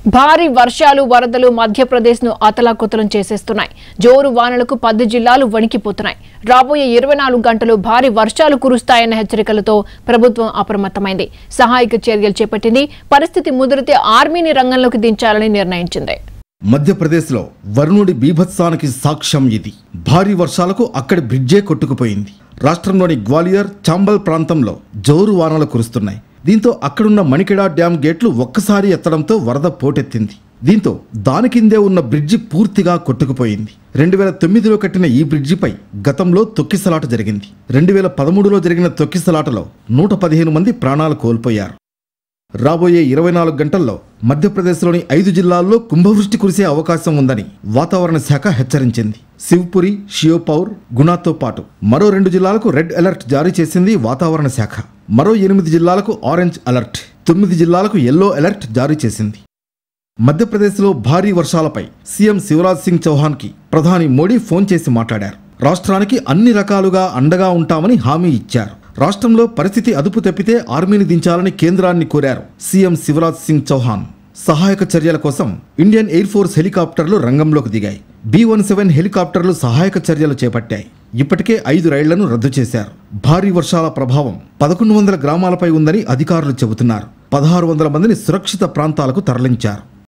భారీ వర్షాలు వరదలు మధ్యప్రదేశ్ ను అతలాకుతలం చేసేస్తున్నాయి జోరు వానలకు పది జిల్లాలు వణికిపోతున్నాయి రాబోయే ఇరవై నాలుగు గంటలు భారీ వర్షాలు కురుస్తాయన్న హెచ్చరికలతో ప్రభుత్వం అప్రమత్తమైంది సహాయక చర్యలు చేపట్టింది పరిస్థితి ముదిరితే ఆర్మీని రంగంలోకి దించాలని నిర్ణయించింది మధ్యప్రదేశ్లో వరుణుడి బీభత్సానికి సాక్ష్యం ఇది భారీ వర్షాలకు అక్కడి బ్రిడ్జే కొట్టుకుపోయింది రాష్ట్రంలోని గ్వాలియర్ చాంబల్ ప్రాంతంలో జోరు వానలు కురుస్తున్నాయి దీంతో అక్కడున్న మణికెడా డ్యాం గేట్లు ఒక్కసారి ఎత్తడంతో వరద పోటెత్తింది దీంతో దాని కిందే ఉన్న బ్రిడ్జి పూర్తిగా కొట్టుకుపోయింది రెండు వేల తొమ్మిదిలో కట్టిన ఈ బ్రిడ్జిపై గతంలో తొక్కిసలాట జరిగింది రెండు వేల పదమూడులో జరిగిన తొక్కిసలాటలో నూట పదిహేను మంది ప్రాణాలు కోల్పోయారు రాబోయే ఇరవై నాలుగు గంటల్లో మధ్యప్రదేశ్లోని ఐదు జిల్లాల్లో కుంభవృష్టి కురిసే అవకాశం ఉందని వాతావరణ శాఖ హెచ్చరించింది శివ్పురి షియోపౌర్ గుణాతో పాటు మరో రెండు జిల్లాలకు రెడ్ అలర్ట్ జారీ చేసింది వాతావరణ శాఖ మరో ఎనిమిది జిల్లాలకు ఆరెంజ్ అలర్ట్ తొమ్మిది జిల్లాలకు ఎల్లో అలర్ట్ జారీ చేసింది మధ్యప్రదేశ్లో భారీ వర్షాలపై సీఎం శివరాజ్ సింగ్ చౌహాన్కి ప్రధాని మోడీ ఫోన్ చేసి మాట్లాడారు రాష్ట్రానికి అన్ని రకాలుగా అండగా ఉంటామని హామీ ఇచ్చారు రాష్ట్రంలో పరిస్థితి అదుపు తప్పితే ఆర్మీని దించాలని కేంద్రాన్ని కోరారు సీఎం శివరాజ్ సింగ్ చౌహాన్ సహాయక చర్యల కోసం ఇండియన్ ఎయిర్ ఫోర్స్ హెలికాప్టర్లు రంగంలోకి దిగాయి బి వన్ సెవెన్ హెలికాప్టర్లు సహాయక చర్యలు చేపట్టాయి ఇప్పటికే ఐదు రైళ్లను రద్దు చేశారు భారీ వర్షాల ప్రభావం పదకొండు వందల గ్రామాలపై ఉందని అధికారులు చెబుతున్నారు పదహారు వందల మందిని సురక్షిత ప్రాంతాలకు తరలించారు